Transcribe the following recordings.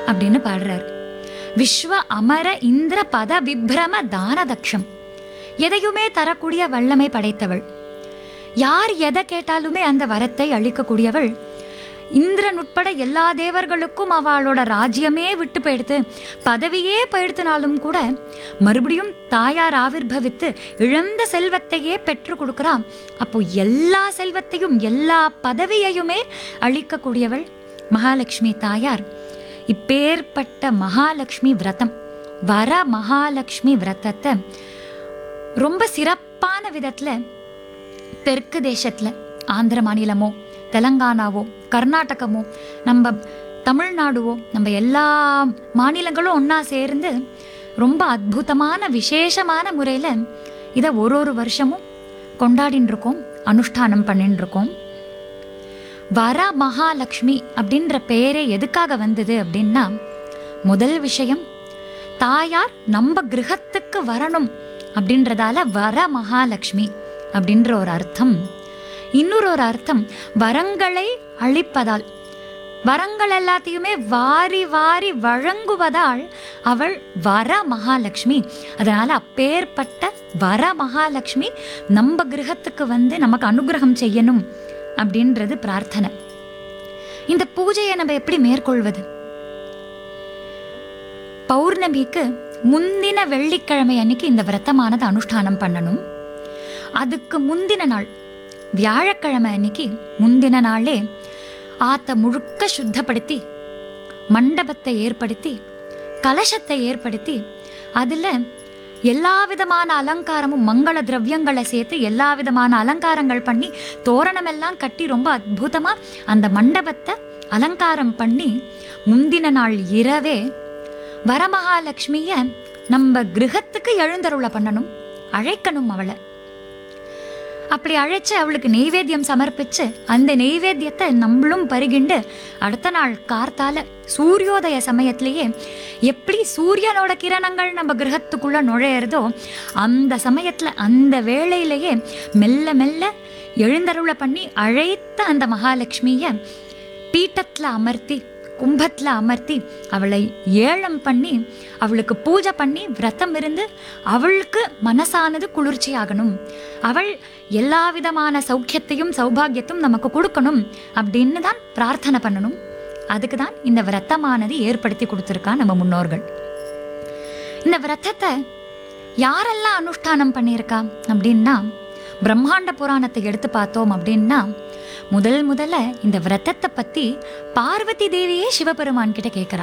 அப்படின்னு பாடுறார் விஸ்வ அமர இந்திர பத விப்ரம தானதக்ஷம் எதையுமே தரக்கூடிய வல்லமை படைத்தவள் யார் எதை கேட்டாலுமே அந்த வரத்தை அளிக்கக்கூடியவள் இந்திரன் உட்பட எல்லா தேவர்களுக்கும் அவளோட ராஜ்யமே விட்டு போயிடுத்து பதவியே போயிடுத்துனாலும் கூட மறுபடியும் தாயார் ஆவிர்பவித்து இழந்த செல்வத்தையே பெற்று கொடுக்குறா அப்போ எல்லா செல்வத்தையும் எல்லா பதவியையுமே அளிக்கக்கூடியவள் மகாலட்சுமி தாயார் இப்பேற்பட்ட மகாலட்சுமி விரதம் வர மகாலட்சுமி விரதத்தை ரொம்ப சிறப்பான விதத்துல தெற்கு தேசத்துல ஆந்திர மாநிலமோ தெலங்கானாவோ கர்நாடகமோ நம்ம தமிழ்நாடுவோ நம்ம எல்லா மாநிலங்களும் ஒன்றா சேர்ந்து ரொம்ப அற்புதமான விசேஷமான முறையில் இதை ஒரு ஒரு வருஷமும் கொண்டாடின்னு இருக்கோம் அனுஷ்டானம் பண்ணின்னு இருக்கோம் வர மகாலட்சுமி அப்படின்ற பெயரே எதுக்காக வந்தது அப்படின்னா முதல் விஷயம் தாயார் நம்ம கிரகத்துக்கு வரணும் அப்படின்றதால வர மகாலட்சுமி அப்படின்ற ஒரு அர்த்தம் இன்னொரு ஒரு அர்த்தம் வரங்களை அளிப்பதால் வரங்கள் எல்லாத்தையுமே வாரி வாரி வழங்குவதால் அவள் வர மகாலட்சுமி அதனால அப்பேற்பட்ட வர மகாலட்சுமி நம்ம கிரகத்துக்கு வந்து நமக்கு அனுகிரகம் செய்யணும் அப்படின்றது பிரார்த்தனை இந்த பூஜையை நம்ம எப்படி மேற்கொள்வது பௌர்ணமிக்கு முந்தின வெள்ளிக்கிழமை அன்னைக்கு இந்த விரதமானது அனுஷ்டானம் பண்ணணும் அதுக்கு முந்தின நாள் வியாழக்கிழமை அன்னைக்கு முந்தின நாளே ஆத்த முழுக்க சுத்தப்படுத்தி மண்டபத்தை ஏற்படுத்தி கலசத்தை ஏற்படுத்தி அதில் எல்லா விதமான அலங்காரமும் மங்கள திரவியங்களை சேர்த்து எல்லா விதமான அலங்காரங்கள் பண்ணி தோரணமெல்லாம் கட்டி ரொம்ப அற்புதமா அந்த மண்டபத்தை அலங்காரம் பண்ணி முந்தின நாள் இரவே வரமகாலட்சுமிய நம்ம கிரகத்துக்கு எழுந்தருளை பண்ணணும் அழைக்கணும் அவளை அப்படி அழைச்சு அவளுக்கு நெய்வேத்தியம் சமர்ப்பிச்சு அந்த நெய்வேத்தியத்தை நம்மளும் பருகிண்டு அடுத்த நாள் கார்த்தால சூரியோதய சமயத்திலேயே எப்படி சூரியனோட கிரணங்கள் நம்ம கிரகத்துக்குள்ள நுழையிறதோ அந்த சமயத்துல அந்த வேளையிலேயே மெல்ல மெல்ல எழுந்தருளை பண்ணி அழைத்த அந்த மகாலட்சுமிய பீட்டத்துல அமர்த்தி கும்பத்துல அமர்த்தி அவளை ஏலம் பண்ணி அவளுக்கு பூஜை பண்ணி விரதம் இருந்து அவளுக்கு மனசானது குளிர்ச்சியாகணும் அவள் எல்லா விதமான சௌக்கியத்தையும் சௌபாகியத்தையும் நமக்கு கொடுக்கணும் அப்படின்னு தான் பிரார்த்தனை பண்ணணும் அதுக்கு தான் இந்த விரதமானது ஏற்படுத்தி கொடுத்துருக்கா நம்ம முன்னோர்கள் இந்த விரதத்தை யாரெல்லாம் அனுஷ்டானம் பண்ணியிருக்கா அப்படின்னா பிரம்மாண்ட புராணத்தை எடுத்து பார்த்தோம் அப்படின்னா முதல் முதல்ல இந்த விரதத்தை பத்தி பார்வதி தேவியே சிவபெருமான் கிட்ட கேட்கிறா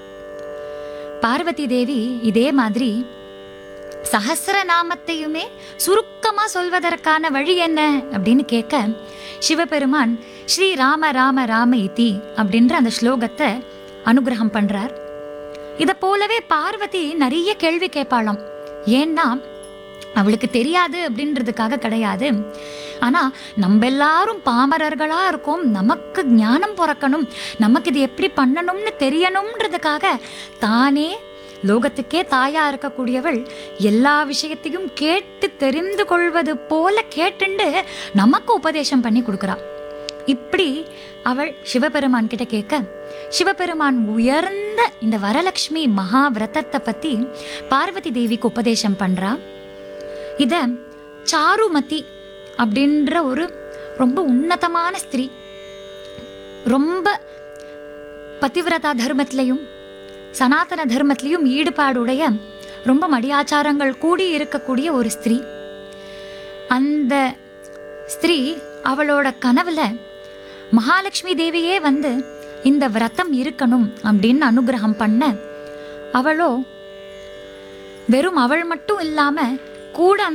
பார்வதி தேவி இதே மாதிரி சஹஸ்ர நாமத்தையுமே சுருக்கமா சொல்வதற்கான வழி என்ன அப்படின்னு கேட்க சிவபெருமான் ஸ்ரீ ராம ராம ராம இதி அப்படின்ற அந்த ஸ்லோகத்தை அனுகிரகம் பண்றார் இத போலவே பார்வதி நிறைய கேள்வி கேட்பாளாம் ஏன்னா அவளுக்கு தெரியாது அப்படின்றதுக்காக கிடையாது ஆனா நம்ம எல்லாரும் பாமரர்களா இருக்கோம் நமக்கு ஞானம் பிறக்கணும் நமக்கு இது எப்படி பண்ணணும்னு தெரியணும்ன்றதுக்காக தானே லோகத்துக்கே தாயா இருக்கக்கூடியவள் எல்லா விஷயத்தையும் கேட்டு தெரிந்து கொள்வது போல கேட்டுண்டு நமக்கு உபதேசம் பண்ணி கொடுக்குறா இப்படி அவள் சிவபெருமான் கிட்ட கேட்க சிவபெருமான் உயர்ந்த இந்த வரலட்சுமி மகா விரதத்தை பத்தி பார்வதி தேவிக்கு உபதேசம் பண்றா இத சாருமதி அப்படின்ற ஒரு ரொம்ப உன்னதமான ஸ்திரீ ரொம்ப பதிவிரதா தர்மத்திலையும் சனாதன தர்மத்திலையும் ஈடுபாடுடைய ரொம்ப மடியாச்சாரங்கள் கூடி இருக்கக்கூடிய ஒரு ஸ்திரீ அந்த ஸ்திரீ அவளோட கனவுல மகாலட்சுமி தேவியே வந்து இந்த விரதம் இருக்கணும் அப்படின்னு அனுகிரகம் பண்ண அவளோ வெறும் அவள் மட்டும் இல்லாம கூட